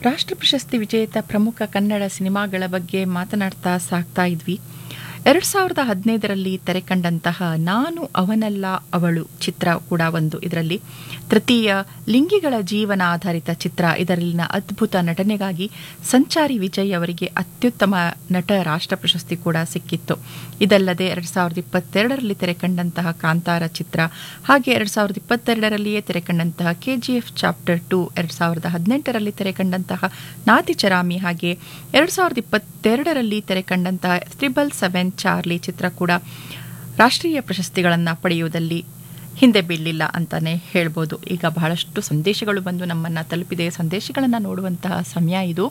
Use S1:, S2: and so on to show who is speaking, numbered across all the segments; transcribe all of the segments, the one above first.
S1: ರಾಷ್ಟ್ರ ಪ್ರಶಸ್ತಿ ವಿಜೇತ ಪ್ರಮುಖ ಕನ್ನಡ ಸಿನಿಮಾಗಳ ಬಗ್ಗೆ ಮಾತನಾಡ್ತಾ ಸಾಕ್ತಾ ಇದ್ವಿ ಎರಡು ಸಾವಿರದ ಹದಿನೈದರಲ್ಲಿ ತೆರೆ ಕಂಡಂತಹ ನಾನು ಅವನಲ್ಲ ಅವಳು ಚಿತ್ರ ಕೂಡ ಒಂದು ಇದರಲ್ಲಿ ತೃತೀಯ ಲಿಂಗಿಗಳ ಜೀವನ ಆಧಾರಿತ ಚಿತ್ರ ಇದರಲ್ಲಿನ ಅದ್ಭುತ ನಟನೆಗಾಗಿ ಸಂಚಾರಿ ವಿಜಯ್ ಅವರಿಗೆ ಅತ್ಯುತ್ತಮ ನಟ ರಾಷ್ಟ್ರ ಪ್ರಶಸ್ತಿ ಕೂಡ ಸಿಕ್ಕಿತ್ತು ಇದಲ್ಲದೆ ಎರಡು ಸಾವಿರದ ಇಪ್ಪತ್ತೆರಡರಲ್ಲಿ ತೆರೆ ಕಂಡಂತಹ ಕಾಂತಾರ ಚಿತ್ರ ಹಾಗೆ ಎರಡು ಸಾವಿರದ ಇಪ್ಪತ್ತೆರಡರಲ್ಲಿಯೇ ತೆರೆ ಕಂಡಂತಹ K G F chapter two ಎರಡು ಸಾವಿರದ ಹದಿನೆಂಟರಲ್ಲಿ ತೆರೆ ಕಂಡಂತಹ ನಾತಿ ಚರಾಮಿ ಹಾಗೆ ಎರಡು ಸಾವಿರದ ಇಪ್ಪತ್ತೆರಡರಲ್ಲಿ ತೆರೆ ಕಂಡಂತಹ ತ್ರಿಬಲ್ ಸೆವೆನ್ ಚಾರ್ಲಿ ಚಿತ್ರ ಕೂಡ ರಾಷ್ಟ್ರೀಯ ಪ್ರಶಸ್ತಿಗಳನ್ನು ಪಡೆಯುವುದಲ್ಲಿ ಹಿಂದೆ ಬೀಳಲಿಲ್ಲ ಅಂತಾನೆ ಹೇಳ್ಬೋದು ಈಗ ಬಹಳಷ್ಟು ಸಂದೇಶಗಳು ಬಂದು ನಮ್ಮನ್ನು ತಲುಪಿದೆ ಸಂದೇಶಗಳನ್ನು ನೋಡುವಂತಹ ಸಮಯ ಇದು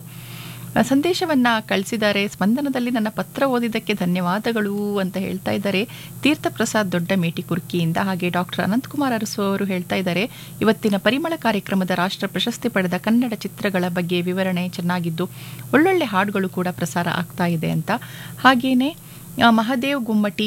S1: ಸಂದೇಶವನ್ನು ಕಳಿಸಿದ್ದಾರೆ ಸ್ಪಂದನದಲ್ಲಿ ನನ್ನ ಪತ್ರ ಓದಿದ್ದಕ್ಕೆ ಧನ್ಯವಾದಗಳು ಅಂತ ಹೇಳ್ತಾ ಇದ್ದಾರೆ ತೀರ್ಥ ಪ್ರಸಾದ್ ದೊಡ್ಡ ಮೇಟಿ ಕುರ್ಕಿಯಿಂದ ಹಾಗೆ ಡಾಕ್ಟರ್ ಅನಂತಕುಮಾರ್ ಅರಸು ಅವರು ಹೇಳ್ತಾ ಇದ್ದಾರೆ ಇವತ್ತಿನ ಪರಿಮಳ ಕಾರ್ಯಕ್ರಮದ ರಾಷ್ಟ್ರ ಪ್ರಶಸ್ತಿ ಪಡೆದ ಕನ್ನಡ ಚಿತ್ರಗಳ ಬಗ್ಗೆ ವಿವರಣೆ ಚೆನ್ನಾಗಿದ್ದು ಒಳ್ಳೊಳ್ಳೆ ಹಾಡುಗಳು ಕೂಡ ಪ್ರಸಾರ ಆಗ್ತಾ ಇದೆ ಅಂತ ಹಾಗೇನೆ ಆ, ಮಹದೇವ್ ಗುಮ್ಮಟಿ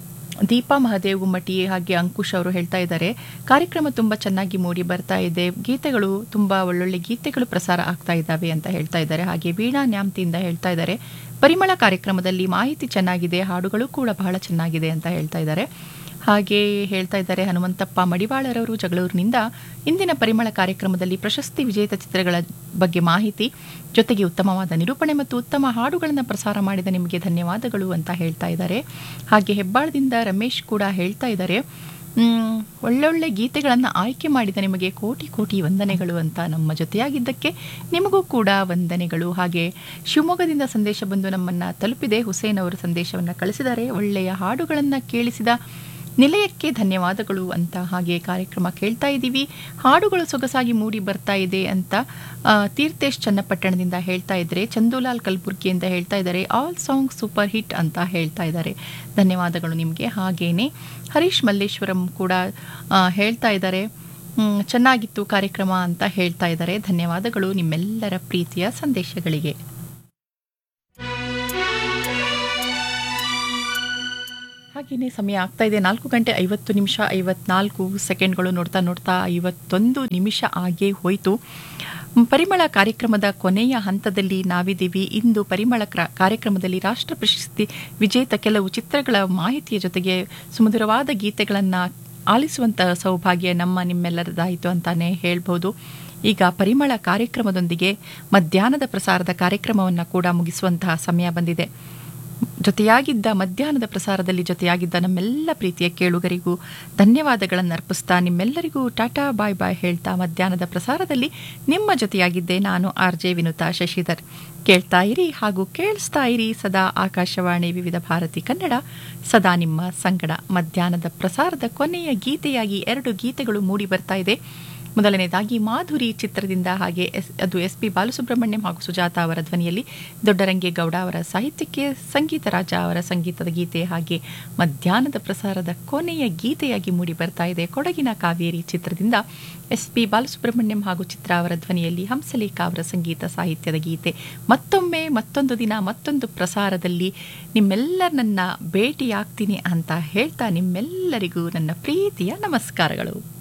S1: ದೀಪಾ ಮಹದೇವ್ ಗುಮ್ಮಟಿ ಹಾಗೆ ಅಂಕುಶ್ ಅವರು ಹೇಳ್ತಾ ಇದ್ದಾರೆ ಕಾರ್ಯಕ್ರಮ ತುಂಬ ಚೆನ್ನಾಗಿ ಮೂಡಿ ಬರ್ತಾ ಇದೆ ಗೀತೆಗಳು ತುಂಬ ಒಳ್ಳೊಳ್ಳೆ ಗೀತೆಗಳು ಪ್ರಸಾರ ಆಗ್ತಾ ಇದ್ದಾವೆ ಅಂತ ಹೇಳ್ತಾ ಇದ್ದಾರೆ ಹಾಗೆ ವೀಣಾ ನ್ಯಾಮ್ತಿಯಿಂದ ಹೇಳ್ತಾ ಇದ್ದಾರೆ ಪರಿಮಳ ಕಾರ್ಯಕ್ರಮದಲ್ಲಿ ಮಾಹಿತಿ ಚೆನ್ನಾಗಿದೆ ಹಾಡುಗಳು ಕೂಡ ಬಹಳ ಚೆನ್ನಾಗಿದೆ ಅಂತ ಹೇಳ್ತಾ ಇದ್ದಾರೆ ಹಾಗೆ ಹೇಳ್ತಾ ಇದ್ದಾರೆ ಹನುಮಂತಪ್ಪ ಮಡಿವಾಳರವರು ಜಗಳೂರಿನಿಂದ ಇಂದಿನ ಪರಿಮಳ ಕಾರ್ಯಕ್ರಮದಲ್ಲಿ ಪ್ರಶಸ್ತಿ ವಿಜೇತ ಚಿತ್ರಗಳ ಬಗ್ಗೆ ಮಾಹಿತಿ ಜೊತೆಗೆ ಉತ್ತಮವಾದ ನಿರೂಪಣೆ ಮತ್ತು ಉತ್ತಮ ಹಾಡುಗಳನ್ನು ಪ್ರಸಾರ ಮಾಡಿದ ನಿಮಗೆ ಧನ್ಯವಾದಗಳು ಅಂತ ಹೇಳ್ತಾ ಇದ್ದಾರೆ ಹಾಗೆ ಹೆಬ್ಬಾಳದಿಂದ ರಮೇಶ್ ಕೂಡ ಹೇಳ್ತಾ ಇದ್ದಾರೆ ಮ್, ಒಳ್ಳೊಳ್ಳೆ ಗೀತೆಗಳನ್ನು ಆಯ್ಕೆ ಮಾಡಿದ ನಿಮಗೆ ಕೋಟಿ ಕೋಟಿ ವಂದನೆಗಳು ಅಂತ ನಮ್ಮ ಜೊತೆಯಾಗಿದ್ದಕ್ಕೆ ನಿಮಗೂ ಕೂಡ ವಂದನೆಗಳು ಹಾಗೆ ಶಿವಮೊಗ್ಗದಿಂದ ಸಂದೇಶ ಬಂದು ನಮ್ಮನ್ನು ತಲುಪಿದೆ ಹುಸೇನ್ ಅವರು ಸಂದೇಶವನ್ನು ಕಳಿಸಿದ್ದಾರೆ ಒಳ್ಳೆಯ ಹಾಡುಗಳನ್ನು ಕೇಳಿಸಿದ ನಿಲಯಕ್ಕೆ ಧನ್ಯವಾದಗಳು ಅಂತ ಹಾಗೆ ಕಾರ್ಯಕ್ರಮ ಕೇಳ್ತಾ ಇದ್ದೀವಿ ಹಾಡುಗಳು ಸೊಗಸಾಗಿ ಮೂಡಿ ಬರ್ತಾ ಇದೆ ಅಂತ ಆ, ತೀರ್ಥೇಶ್ ಚನ್ನಪಟ್ಟಣದಿಂದ ಹೇಳ್ತಾ ಇದ್ದಾರೆ ಚಂದೂಲಾಲ್ ಕಲಬುರ್ಗಿ ಅಂತ ಹೇಳ್ತಾ ಇದ್ದಾರೆ ಆಲ್ ಸಾಂಗ್ ಸೂಪರ್ ಹಿಟ್ ಅಂತ ಹೇಳ್ತಾ ಇದ್ದಾರೆ ಧನ್ಯವಾದಗಳು ನಿಮಗೆ ಹಾಗೇನೆ ಹರೀಶ್ ಮಲ್ಲೇಶ್ವರಂ ಕೂಡ ಆ, ಹೇಳ್ತಾ ಇದ್ದಾರೆ ಮ್, ಚೆನ್ನಾಗಿತ್ತು ಕಾರ್ಯಕ್ರಮ ಅಂತ ಹೇಳ್ತಾ ಇದ್ದಾರೆ ಧನ್ಯವಾದಗಳು ನಿಮ್ಮೆಲ್ಲರ ಪ್ರೀತಿಯ ಸಂದೇಶಗಳಿಗೆ ಹಾಗೆಯೇ ಸಮಯ ಆಗ್ತಾ ಇದೆ ನಾಲ್ಕು ಗಂಟೆ ಐವತ್ತು ನಿಮಿಷ ಐವತ್ನಾಲ್ಕು ಸೆಕೆಂಡ್ಗಳು ನೋಡ್ತಾ ನೋಡ್ತಾ ಐವತ್ತೊಂದು ನಿಮಿಷ ಆಗೇ ಹೋಯಿತು ಮ್, ಪರಿಮಳ ಕಾರ್ಯಕ್ರಮದ ಕೊನೆಯ ಹಂತದಲ್ಲಿ ನಾವಿದ್ದೀವಿ ಇಂದು ಪರಿಮಳ ಕ್ರ- ಕಾರ್ಯಕ್ರಮದಲ್ಲಿ ರಾಷ್ಟ್ರ ಪ್ರಶಸ್ತಿ ವಿಜೇತ ಕೆಲವು ಚಿತ್ರಗಳ ಮಾಹಿತಿಯ ಜೊತೆಗೆ ಸುಮಧುರವಾದ ಗೀತೆಗಳನ್ನು ಆಲಿಸುವಂತಹ ಸೌಭಾಗ್ಯ ನಮ್ಮ ನಿಮ್ಮೆಲ್ಲರದಾಯಿತು ಅಂತಾನೆ ಹೇಳ್ಬೋದು ಈಗ ಪರಿಮಳ ಕಾರ್ಯಕ್ರಮದೊಂದಿಗೆ ಮಧ್ಯಾಹ್ನದ ಪ್ರಸಾರದ ಕಾರ್ಯಕ್ರಮವನ್ನು ಕೂಡ ಮುಗಿಸುವಂತಹ ಸಮಯ ಬಂದಿದೆ ಜೊತೆಯಾಗಿದ್ದ ಮಧ್ಯಾಹ್ನದ ಪ್ರಸಾರದಲ್ಲಿ ಜೊತೆಯಾಗಿದ್ದ ನಮ್ಮೆಲ್ಲ ಪ್ರೀತಿಯ ಕೇಳುಗರಿಗೂ ಧನ್ಯವಾದಗಳನ್ನು ಅರ್ಪಿಸ್ತಾ ನಿಮ್ಮೆಲ್ಲರಿಗೂ ಟಾಟಾ ಬಾಯ್ ಬಾಯ್ ಹೇಳ್ತಾ ಮಧ್ಯಾಹ್ನದ ಪ್ರಸಾರದಲ್ಲಿ ನಿಮ್ಮ ಜೊತೆಯಾಗಿದ್ದೆ ನಾನು ಆರ್ ಜೆ ವಿನುತಾ ಶಶಿಧರ್ ಕೇಳ್ತಾ ಇರಿ ಹಾಗೂ ಕೇಳಿಸ್ತಾ ಇರಿ ಸದಾ ಆಕಾಶವಾಣಿ ವಿವಿಧ ಭಾರತಿ ಕನ್ನಡ ಸದಾ ನಿಮ್ಮ ಸಂಗಡ ಮಧ್ಯಾಹ್ನದ ಪ್ರಸಾರದ ಕೊನೆಯ ಗೀತೆಯಾಗಿ ಎರಡು ಗೀತೆಗಳು ಮೂಡಿ ಬರ್ತಾ ಇದೆ ಮೊದಲನೇದಾಗಿ ಮಾಧುರಿ ಚಿತ್ರದಿಂದ ಹಾಗೆ ಎಸ್ ಅದು ಎಸ್ ಪಿ ಬಾಲಸುಬ್ರಹ್ಮಣ್ಯಂ ಹಾಗೂ ಸುಜಾತ ಅವರ ಧ್ವನಿಯಲ್ಲಿ ದೊಡ್ಡರಂಗೇಗೌಡ ಅವರ ಸಾಹಿತ್ಯಕ್ಕೆ ಸಂಗೀತ ರಾಜ ಅವರ ಸಂಗೀತದ ಗೀತೆ ಹಾಗೆ ಮಧ್ಯಾಹ್ನದ ಪ್ರಸಾರದ ಕೊನೆಯ ಗೀತೆಯಾಗಿ ಮೂಡಿ ಬರ್ತಾ ಇದೆ ಕೊಡಗಿನ ಕಾವೇರಿ ಚಿತ್ರದಿಂದ ಎಸ್ ಪಿ ಬಾಲಸುಬ್ರಹ್ಮಣ್ಯಂ ಹಾಗೂ ಚಿತ್ರ ಅವರ ಧ್ವನಿಯಲ್ಲಿ ಹಂಸಲೇಖ ಅವರ ಸಂಗೀತ ಸಾಹಿತ್ಯದ ಗೀತೆ ಮತ್ತೊಮ್ಮೆ ಮತ್ತೊಂದು ದಿನ ಮತ್ತೊಂದು ಪ್ರಸಾರದಲ್ಲಿ ನಿಮ್ಮೆಲ್ಲರನ್ನ ಭೇಟಿಯಾಗ್ತೀನಿ ಅಂತ ಹೇಳ್ತಾ ನಿಮ್ಮೆಲ್ಲರಿಗೂ ನನ್ನ ಪ್ರೀತಿಯ ನಮಸ್ಕಾರಗಳು